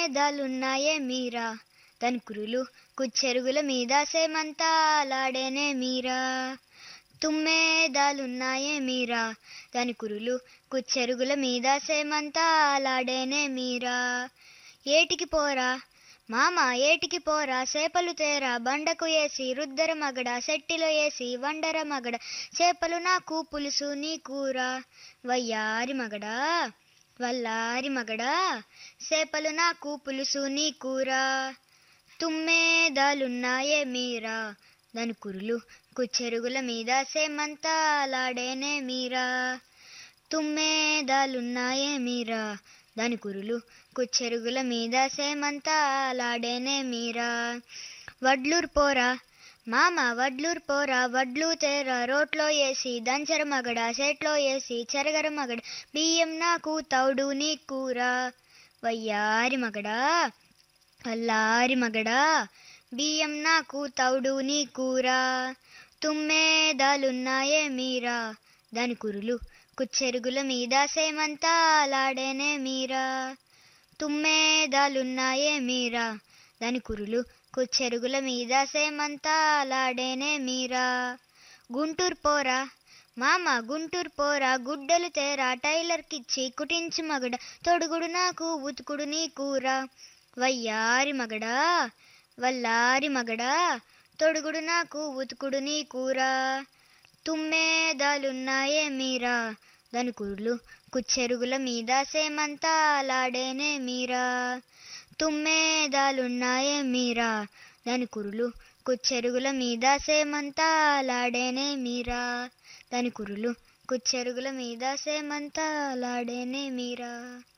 తుమ్మెదాలున్నాయే మీరా దాని కురులు కుచ్చెరుగుల మీద సేమంతాలాడేనే మీరా తుమ్మెదాలున్నాయే మీరా దాని కురులు కుచ్చెరుగుల మీద సేమంతాలాడేనే మీరా ఏటికి పోరా మామ ఏటికి పోరా చేపలు తేరా బండకు ఏసి రుద్దర మగడ సెట్టిలో ఏసి వండర మగడ చేపలు నాకు పులుసు నీ కూర వయ్యారి మగడా వల్లారి మగడా చేపలు నాకు పులుసు నీ కూర తుమ్మేదాలున్నాయే మీరా దాని కురులు కుచ్చెరుగుల మీద సేమంతాలాడేనే మీరా తుమ్మేదాలున్నాయే మీరా దాని కురులు కుచ్చెరుగుల మీద సేమంతాలాడేనే మీరా వడ్లూరు పోరా మామ వడ్లూరు పోరా వడ్లు తేరా రోట్లో వేసి దంచర మగడ సెట్లో వేసి చెరగర మగడ బియ్యం నాకు తౌడు నీ కూర వయ్యారి మగడా అల్లారి మగడా బియ్యం నాకు తౌడు నీ కూర తుమ్మేదాలున్నాయే మీరా దాని కురులు కుచ్చెరుగుల మీద సేమంతాలాడేనే మీరా తుమ్మేదాలున్నాయే మీరా దాని కురులు కుచ్చెరుగుల మీద సేమంతాలాడేనే మీరా గుంటూరు పోరా మామ గుంటూరు పోరా గుడ్డలు తేరా టైలర్కిచ్చి కుటించి మగడ తొడుగుడు నాకు ఉతుకుడు నీ కూర వయ్యారి మగడా వల్లారి మగడా తొడుగుడు నాకు ఉతుకుడు నీ కూర తుమ్మేదాలున్నాయే మీరా దాని కురులు కుచ్చెరుగుల మీద సేమంతాలాడేనే మీరా తుమ్మేదాలున్నాయే మీరా దాని కురులు కుచ్చెరుగుల మీద సేమంతాలాడేనే మీరా దాని కురులు కుచ్చెరుగుల మీద సేమంతాలాడేనే మీరా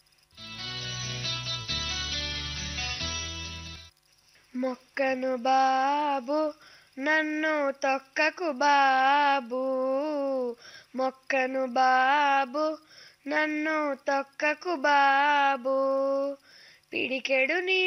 మొక్కను బాబు నన్ను తొక్కకు బాబు మొక్కను బాబు నన్ను తొక్కకు బాబు పిడికెడు నీ